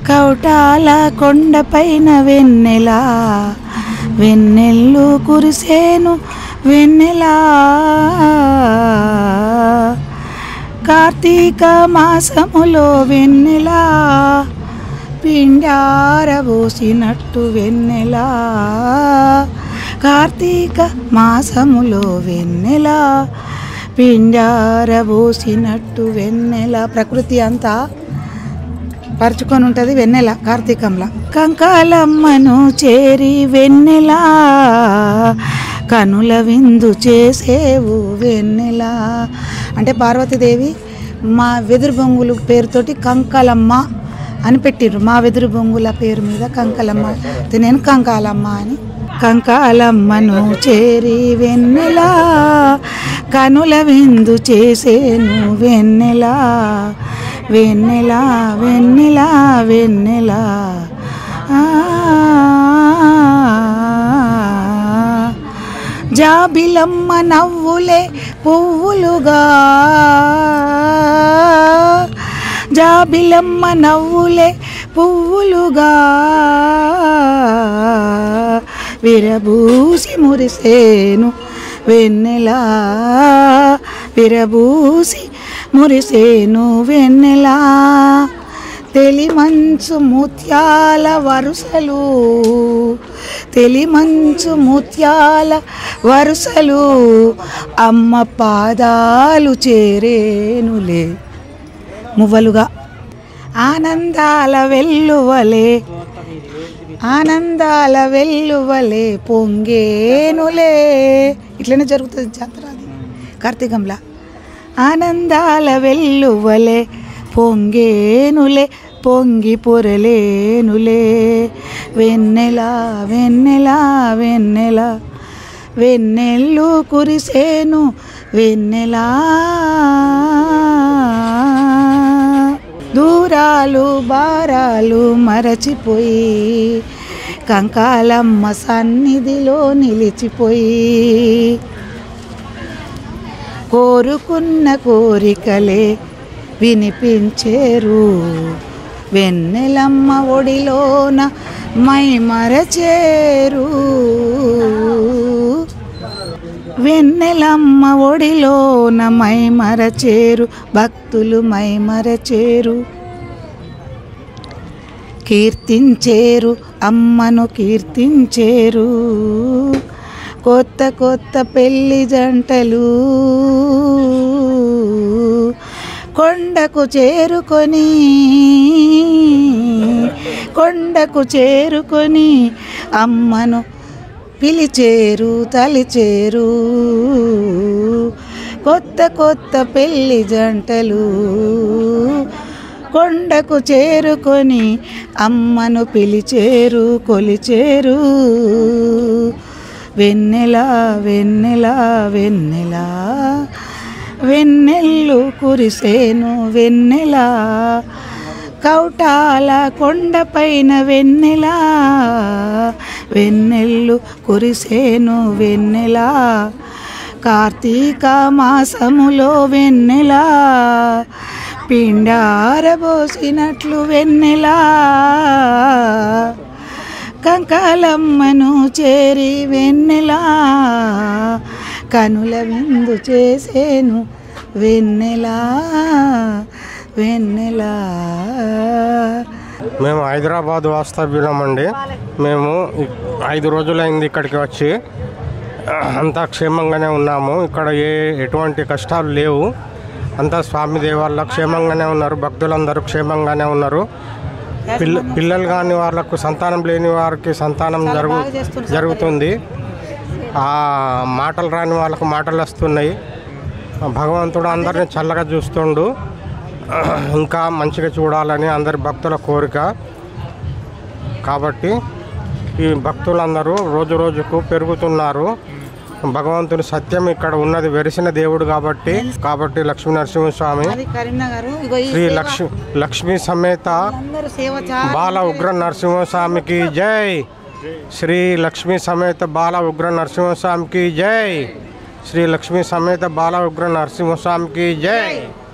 కౌటాల కొండపైన వెన్నెలా వెన్నెల్లు కురిసేను వెన్నెలా కార్తీక మాసములో వెన్నెలా పిండారబోసినట్టు వెన్నెలా కార్తీక మాసములో వెన్నెలా పిండారబోసినట్టు వెన్నెల ప్రకృతి అంతా పరుచుకొని ఉంటుంది వెన్నెల కార్తీకంలో కంకాలమ్మను చేరి వెన్నెల కనుల విందు చేసేవు వెన్నెల అంటే పార్వతీదేవి మా వెదురు బొంగులు పేరుతోటి కంకాలమ్మ అని పెట్టిర్రు మా వెదురు బొంగుల పేరు మీద కంకలమ్మ అయితే నేను కంకాలమ్మ అని కంకాలమ్మను చేరి వెన్నెల కనుల విందు చేసేను వెన్నెల వెన్నెల వెన్నెల వెన్నెల ఆ, జాబిలమ్మ నవ్వులే పువ్వులుగా జాబిలమ్మ నవ్వులే పువ్వులుగా విరబూసి మురిసేను వెన్నెలా విరబూసి మురిసేను వెన్నెలా తెలిమంచు ముత్యాల వరుసలు తెలిమంచు ముత్యాల వరుసలు అమ్మ పాదాలు చేరేనులే మువ్వలుగా ఆనందాల వెల్లువలే ఆనందాల వెల్లువలే పొంగేనులే ఇట్లనే జరుగుతుంది జాతర అది కార్తీకంలా ఆనందాల వెల్లువలే పొంగేనులే పొంగి పొరలేనులే వెన్నెల వెన్నెల వెన్నెల వెన్నెల్లు కురిసేను వెన్నెలా దూరాలు బారాలు మరచిపోయి కంకాలమ్మ సన్నిధిలో నిలిచిపోయి కోరుకున్న కోరికలే వినిపించేరు వెన్నెలమ్మ ఒడిలోన మై మరచేరు వెన్నెలమ్మ ఒడిలోన మై మరచేరు భక్తులు మై మరచేరు కీర్తించేరు అమ్మను కీర్తించేరు కొత్త కొత్త పెళ్లి జంటలు కొండకు చేరుకొని కొండకు చేరుకొని అమ్మను పిలిచేరు తలిచేరు కొత్త కొత్త పెళ్లి జంటలు కొండకు చేరుకొని అమ్మను పిలిచేరు కొలిచేరు వెన్నెల వెన్నెల వెన్నెల వెన్నెల్లు కురిసేను వెన్నెల కౌటాల కొండపైన వెన్నెల వెన్నెల్లు కురిసేను వెన్నెల కార్తీక మాసములో వెన్నెల పిండారబోసినట్లు వెన్నెల కంకాలమ్మను చేరి వెన్నెల కనుల విందు చేసేను వెన్నెల వెన్నెల మేము హైదరాబాద్ వాస్తవ్యులమండి మేము ఇ- ఐదు రోజులైంది ఇక్కడికి వచ్చి అంతా క్షేమంగానే ఉన్నాము ఇక్కడ ఏ ఎటువంటి కష్టాలు లేవు అంతా స్వామి దేవాళ్ళ క్షేమంగానే ఉన్నారు భక్తులందరూ క్షేమంగానే ఉన్నారు పిల్ల పిల్లలు కాని వాళ్ళకు సంతానం లేని వారికి సంతానం జరుగు జరుగుతుంది ఆ మాటలు రాని వాళ్ళకు మాటలు వస్తున్నాయి భగవంతుడు అందరిని చల్లగా చూస్తుండు ఇంకా మంచిగా చూడాలని అందరి భక్తుల కోరిక కాబట్టి ఈ భక్తులందరూ రోజు రోజుకు పెరుగుతున్నారు భగవంతుని సత్యం ఇక్కడ ఉన్నది వెరిసిన దేవుడు కాబట్టి కాబట్టి లక్ష్మీ నరసింహస్వామి అది కరీంనగర్ ఇగో ఈ శ్రీ సేవ లక్ష్మి లక్ష్మీ సమేత అందరూ సేవ చాలా బాల ఉగ్ర నరసింహస్వామికి జై శ్రీ లక్ష్మీ సమేత బాల ఉగ్ర నరసింహస్వామికి జై శ్రీ లక్ష్మీ సమేత బాల ఉగ్ర నరసింహస్వామికి జై